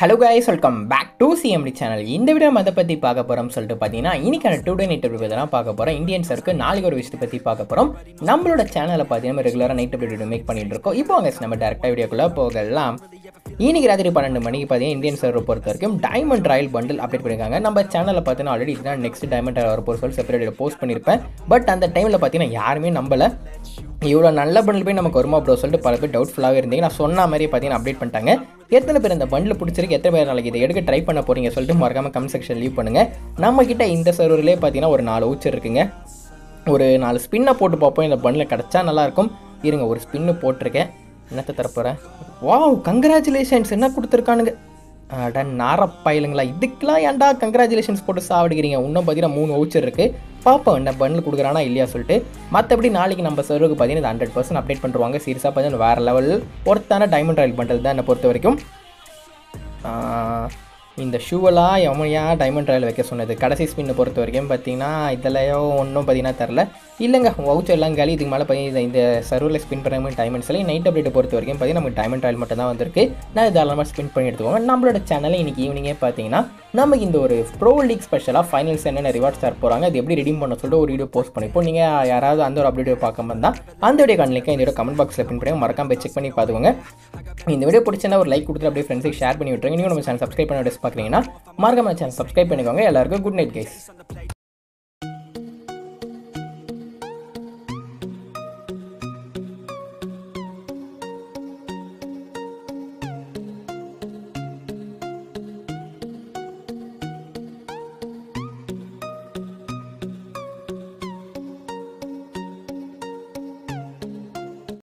hello guys welcome back to CMT channel இந்த video நம்ம எதை பற்றி பார்க்க போகிறோம் சொல்லிட்டு பார்த்தீங்கன்னா இன்னைக்கான டூ டே நைட் அப்டேட் தான் பார்க்க போகிறோம் இந்தியன்ஸருக்கு நாளைக்கு ஒரு விஷயத்தை பற்றி பார்க்க போகிறோம் நம்மளோட சேனலில் பார்த்தீங்கன்னா ரெகுலராக நைட் அப்டேட் மேக் பண்ணிட்டு இருக்கோம் இப்போ வாங்க நம்ம டேரெக்டாக வீடியோக்குள்ளே போகலாம் இன்னைக்கு ராத்திரி பன்னெண்டு மணிக்கு பார்த்தீங்கன்னா இந்தியன் சர்வர் பொறுத்த வரைக்கும் டைமண்ட் ராயல் பண்டில் அப்டேட் பண்ணியிருக்காங்க நம்ம சேனலில் பார்த்தீங்கன்னா ஆல்ரெடி இதுதான் நெக்ஸ்ட் டைமண்ட் ராயல் வரப்போ சொல்லி செப்பரேட் போஸ்ட் பண்ணியிருப்பேன் பட் அந்த டைமில் பார்த்தீங்கன்னா யாருமே நம்பலை இவ்வளோ நல்ல பண்டில் போய் நமக்கு வருமா ப்ரோ சொல்லிட்டு பல பேர் டவுட்ஃபுல்லாகவே இருந்தீங்க நான் சொன்ன மாதிரி பார்த்தீங்கன்னா அப்டேட் பண்ணிட்டாங்க எத்தனை பேர் இந்த பண்டில் பிடிச்சிருக்கு எத்தனை பேர் நாளைக்கு இதை எடுக்க ட்ரை பண்ண போறீங்க சொல்லிட்டு மறக்காம கமெண்ட் செக்ஷன் லீவ் பண்ணுங்க நம்ம கிட்ட இந்த சர்வர்லேயே பார்த்தீங்கன்னா ஒரு நாலு ஊச்சர் இருக்குங்க ஒரு நாலு ஸ்பின்னை போட்டு பார்ப்போம் இந்த பண்டில் கிடச்சா நல்லாயிருக்கும் இருங்க ஒரு ஸ்பின்னு போட்டிருக்கேன் என்னத்தை தரப்போகிறேன் வாவ் கங்க்ராச்சுலேஷன்ஸ் என்ன கொடுத்துருக்கானுங்க அட நாரப்பாயிலுங்களா இதுக்கெலாம் ஏன்டா கங்க்ராச்சுலேஷன்ஸ் போட்டு சாப்பிடுக்கிறீங்க இன்னும் பார்த்தீங்கன்னா மூணு வவுச்சர் இருக்குது பார்ப்போம் என்ன பண்டில் கொடுக்குறானா இல்லையா சொல்லிட்டு மற்றபடி நாளைக்கு நம்ம சர்வருக்கு பார்த்தீங்கன்னா ஹண்ட்ரட் பர்சன்ட் அப்டேட் பண்ணுவாங்க சீரியஸாக பார்த்தீங்கன்னா வேறு லெவல் ஒருத்தான டைமண்ட் ராயல் பண்டில் தான் என்னை பொறுத்த வரைக்கும் ஆஹ், இந்த ஷூவெல்லாம் எவனையா டைமண்ட் ராயல் வைக்க சொன்னது கடைசி ஸ்பின்னை பொறுத்த வரைக்கும் பார்த்தீங்கன்னா இதுலையோ ஒன்றும் பார்த்தீங்கன்னா தெரில இல்லைங்க வவுச்சர் எல்லாம் காலி இதுக்கு மேலே பார்த்தீங்கன்னா இந்த சர்வரில் ஸ்பின் பண்ண டைமண்ட்ஸ் எல்லாம் நைட் அப்டேட்டை பொறுத்த வரைக்கும் பார்த்தீங்கன்னா நமக்கு டைமண்ட் ராயல் மட்டும் தான் வந்திருக்கு நான் தாராளமாக ஸ்பின் பண்ணி எடுத்துக்கோங்க நம்மளோட சேனலில் இன்னைக்கு ஈவினிங்கே பார்த்தீங்கன்னா நமக்கு இந்த ஒரு ப்ரோ லீக் ஸ்பெஷலாக ஃபைனல்ஸ் என்னென்ன ரிவார்ட்ஸ் தர போகிறாங்க அது எப்படி ரெடீம் பண்ண சொல்லிட்டு ஒரு வீடியோ போஸ்ட் பண்ணிப்போம் நீங்கள் யாராவது அந்த ஒரு அப்டேட் பார்க்க வந்தால் அந்த வீடியோ கண்ணிக்க இந்த வீடியோ கமெண்ட் பாக்ஸில் பின் பண்ணி மறக்காம போய் செக் பண்ணி பார்த்துக்கோங்க இந்த வீடியோ பிடிச்சிருந்தா ஒரு லைக் கொடுத்துட்டு அப்படியே ஃப்ரெண்ட்ஸுக்கு ஷேர் பண்ணி விட்டுருங்க நீங்கள் நம்ம சேனல் சப்ஸ்கிரைப் பண்ண பார்க்குறீங்கன்னா மறக்காம சேனல் சப்ஸ்கிரைப் பண்ணிக்கோங்க எல்லாருக்கும் குட் நைட் கைஸ்